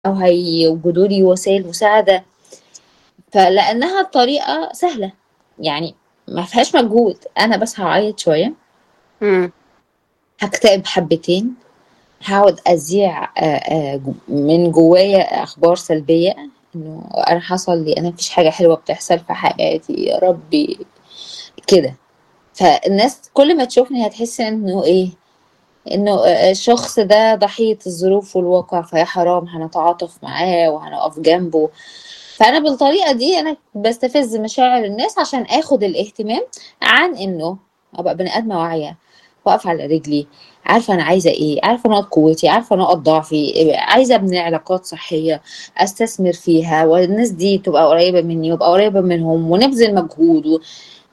او هيوجدوا لي وسائل مساعده فلانها طريقه سهله يعني ما فيهاش مجهود انا بس هعيط شويه امم هكتئب حبتين هقعد اذيع آه، آه، جو- من جوايا اخبار سلبيه انه انا حصل لي انا مفيش حاجه حلوه بتحصل في حياتي يا ربي كده فالناس كل ما تشوفني هتحس انه ايه انه آه، الشخص ده ضحيه الظروف والواقع فيا حرام هنتعاطف معاه وهنقف جنبه فانا بالطريقه دي انا بستفز مشاعر الناس عشان اخد الاهتمام عن انه ابقى بني ادمه واعيه واقف على رجلي عارفه انا عايزه ايه عارفه نقط قوتي عارفه نقط ضعفي عايزه ابني علاقات صحيه استثمر فيها والناس دي تبقى قريبه مني وابقى قريبه منهم ونبذل مجهود و...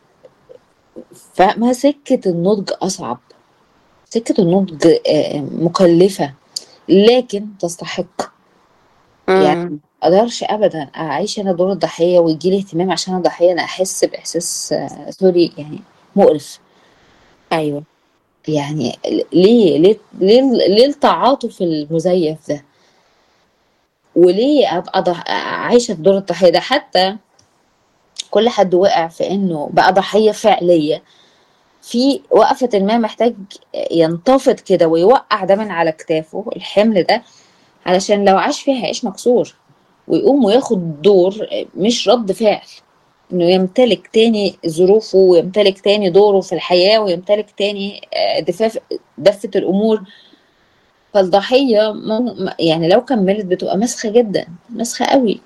فما سكه النضج اصعب سكه النضج آه، مكلفه لكن تستحق يعني امم اقدرش ابدا اعيش انا دور الضحيه ويجي لي اهتمام عشان انا ضحيه انا احس باحساس آه، سوري يعني مقرف ايوه يعني ليه ليه ليه, ليه التعاطف المزيف ده وليه ابقى ضح... عايشه في دور الضحيه ده حتى كل حد وقع في انه بقى ضحيه فعليه في وقفه ما محتاج ينتفض كده ويوقع ده من على كتافه الحمل ده علشان لو عاش فيها هيعيش مكسور ويقوم وياخد دور مش رد فعل انه يمتلك تاني ظروفه ويمتلك تاني دوره في الحياة ويمتلك تاني آه، دفاف دفة الامور فالضحية مم- يعني لو كملت بتبقى مسخة جدا مسخة قوي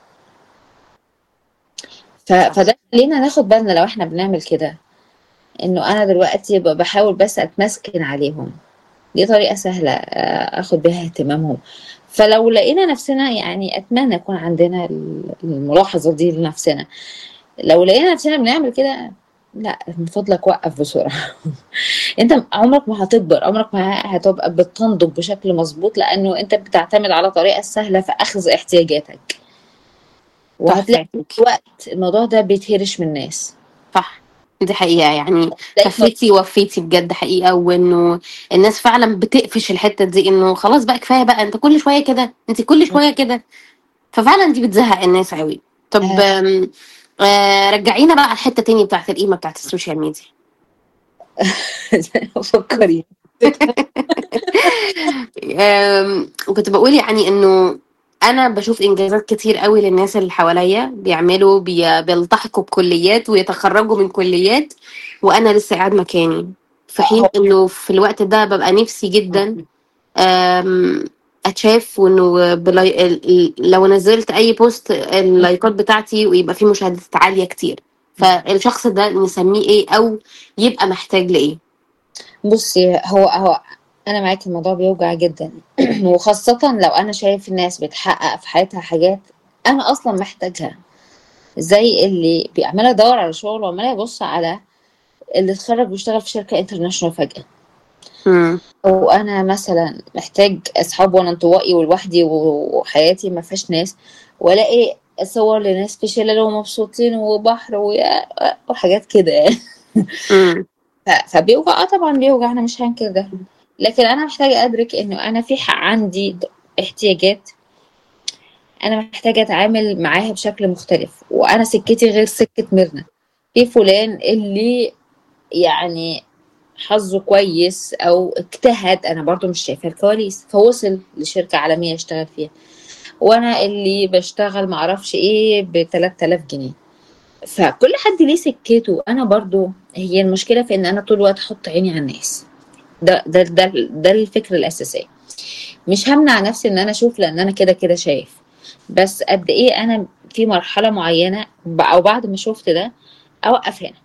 ف- صح فده خلينا ناخد بالنا لو احنا بنعمل كده انه انا دلوقتي ب- بحاول بس اتمسكن عليهم دي طريقة سهلة آه، اخد بيها اهتمامهم فلو لقينا نفسنا يعني اتمنى يكون عندنا ال- الملاحظة دي لنفسنا لو لقينا نفسنا بنعمل كده لا من فضلك وقف بسرعة انت عمرك ما هتكبر عمرك ما هتبقى بتنضج بشكل مظبوط لانه انت بتعتمد على الطريقة السهلة في اخذ احتياجاتك وهتلاقي تحفة في وقت الموضوع ده بيتهرش من الناس صح دي حقيقة يعني تلاقي في كفيتي وفيتي بجد حقيقة وانه الناس فعلا بتقفش الحتة دي انه خلاص بقى كفاية بقى انت كل شوية كده انت كل شوية كده ففعلا دي بتزهق الناس قوي طب آه، آم، آه رجعينا بقى على الحتة تاني بتاعت القيمة بتاعت السوشيال ميديا فكري آم، وكنت بقول يعني انه انا بشوف انجازات كتير قوي للناس اللي حواليا بيعملوا بي... بيلتحقوا بكليات ويتخرجوا من كليات وانا لسه قاعد مكاني في حين هو انه في الوقت ده ببقى نفسي جدا آم، اتشاف وانه بلاي... ال- ال- لو نزلت اي بوست اللايكات بتاعتي ويبقى فيه مشاهدات عالية كتير فالشخص ده نسميه ايه او يبقى محتاج لايه بصي هو هو انا معاكي الموضوع بيوجع جدا وخاصة لو انا شايف الناس بتحقق في حياتها حاجات انا اصلا محتاجها زي اللي بيعمل يدور على شغل وعمال يبص على اللي اتخرج واشتغل في شركة انترناشونال فجأة مم. او انا مثلا محتاج اصحاب وانا انطوائي ولوحدي وحياتي ما فيهاش ناس والاقي صور لناس في شلل ومبسوطين وبحر ويا- وحاجات كده يعني مم. ف- فبيوجع اه طبعا بيوجع انا مش هنكر ده لكن انا محتاجه ادرك انه انا في حق عندي د- احتياجات انا محتاجه اتعامل معاها بشكل مختلف وانا سكتي غير سكه ميرنا في فلان اللي يعني حظه كويس او اجتهد انا برضو مش شايفه الكواليس فوصل لشركه عالميه يشتغل فيها وانا اللي بشتغل معرفش ايه ب 3000 جنيه فكل حد ليه سكته انا برضو هي المشكله في ان انا طول الوقت احط عيني على الناس ده ده ده ده الفكره الاساسيه مش همنع نفسي ان انا اشوف لان انا كده كده شايف بس قد ايه انا في مرحله معينه ب- او بعد ما شفت ده اوقف هنا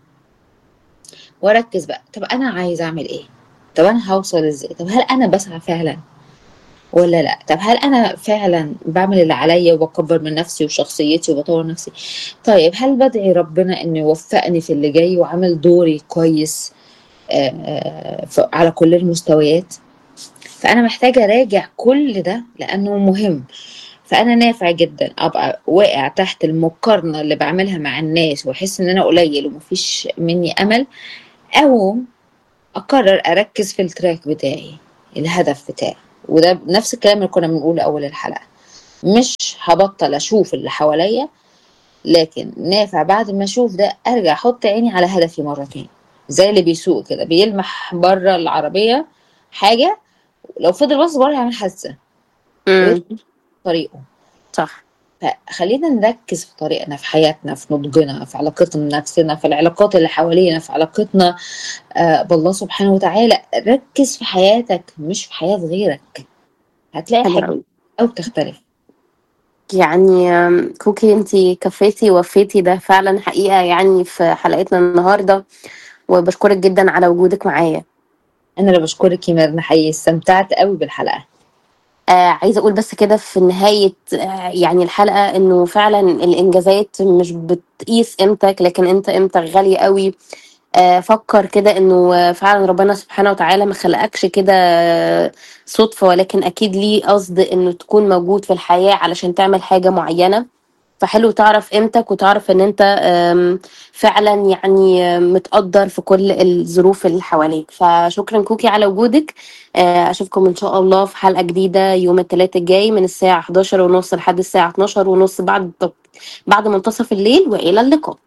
واركز بقى طب انا عايز اعمل ايه طب انا هوصل ازاي طب هل انا بسعى فعلا ولا لا طب هل انا فعلا بعمل اللي عليا وبكبر من نفسي وشخصيتي وبطور نفسي طيب هل بدعي ربنا انه يوفقني في اللي جاي وعامل دوري كويس آه، آه، ف- على كل المستويات فانا محتاجه اراجع كل ده لانه مهم فانا نافع جدا ابقى واقع تحت المقارنه اللي بعملها مع الناس واحس ان انا قليل ومفيش مني امل او اقرر اركز في التراك بتاعي الهدف بتاعي وده نفس الكلام اللي كنا بنقوله اول الحلقه مش هبطل اشوف اللي حواليا لكن نافع بعد ما اشوف ده ارجع احط عيني على هدفي مرة تاني زي اللي بيسوق كده بيلمح بره العربية حاجة لو فضل باصص بره هيعمل حادثة امم طريقه صح فخلينا نركز في طريقنا في حياتنا في نضجنا في علاقتنا بنفسنا في العلاقات اللي حوالينا في علاقتنا آه بالله سبحانه وتعالى ركز في حياتك مش في حياة غيرك هتلاقي حلو حاجة قوي أو تختلف يعني آم، كوكي انتي كفيتي ووفيتي ده فعلا حقيقة يعني في حلقتنا النهاردة وبشكرك جدا على وجودك معايا أنا اللي بشكرك يا ميرنا حقيقي استمتعت قوي بالحلقة آه عايزة أقول بس كده في نهاية آه يعني الحلقة إنه فعلا الإنجازات مش بتقيس قيمتك لكن أنت قيمتك غالية قوي آه فكر كده إنه آه، فعلا ربنا سبحانه وتعالى ما خلقكش كده آه، صدفة ولكن أكيد ليه قصد إنه تكون موجود في الحياة علشان تعمل حاجة معينة فحلو تعرف قيمتك وتعرف إن أنت آم، فعلا يعني آم، متقدر في كل الظروف اللي حواليك فشكرا كوكي على وجودك آه، أشوفكم إن شاء الله في حلقة جديدة يوم الثلاث الجاي من الساعة 11 ونص لحد الساعة 12 ونص بعد بعد منتصف الليل وإلى اللقاء